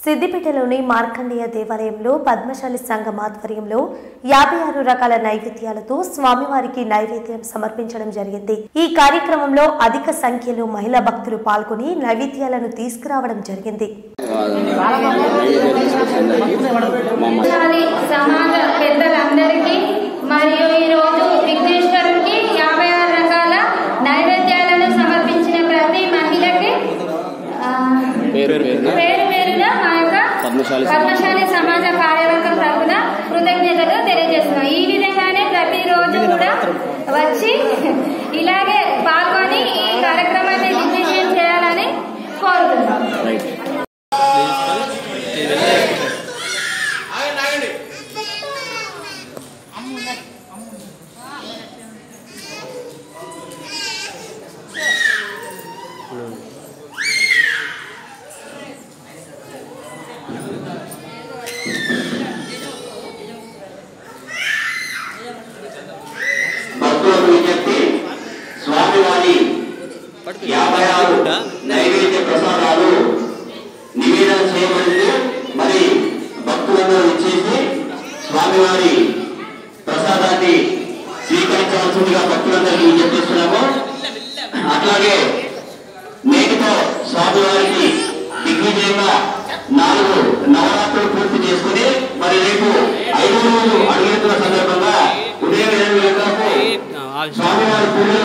సిద్దిపేటలోని మార్కండేయ దేవాలయంలో పద్మశాలి సంఘం ఆధ్వర్యంలో యాభై ఆరు రకాల నైవేద్యాలతో స్వామివారికి నైవేద్యం సమర్పించడం జరిగింది ఈ కార్యక్రమంలో అధిక సంఖ్యలో మహిళా భక్తులు పాల్గొని నైవేద్యాలను తీసుకురావడం జరిగింది పద్మశాలి సమాజ పెద్దలందరికీ మరియు ఈ రోజు విఘ్నేశ్వరునికి యాభై ఆరు రకాల నైవేద్యాలను సమర్పించిన ప్రతి మహిళకి ఆ, పేరు పేరున పేరు పేరున మా యొక్క పద్మశాలి పద్మశాలి సమాజ కార్యవర్గం తరఫున కృతజ్ఞతలు తెలియజేస్తున్నాం ఈ విధంగానే ప్రతిరోజు కూడా వచ్చి ఇలాగే పాల్గొని ఈ కార్యక్రమాన్ని దిగ్విజయం చేయాలని కోరుతున్నాం రైట్ భక్తులకు విజ్ఞప్తి స్వామివారి యాభై ఆరు నైవేద్య ప్రసాదాలు నివేదన చేయబడింది మరి భక్తులందరూ ఇచ్చేసి స్వామివారి ప్రసాదాన్ని స్వీకరించవలసిందిగా భక్తులందరికీ విజ్ఞప్తిస్తున్నాము అట్లాగే నేటితో స్వామివారికి దిగ్విజయంగా నాలుగు నవరాత్రులు పూర్తి చేసుకుని మరి రేపు ఐదు రోజులు అడుగుతున్న సందర్భంగా ఉదయం ఎనిమిది గంటలకు స్వామివారి పూజలు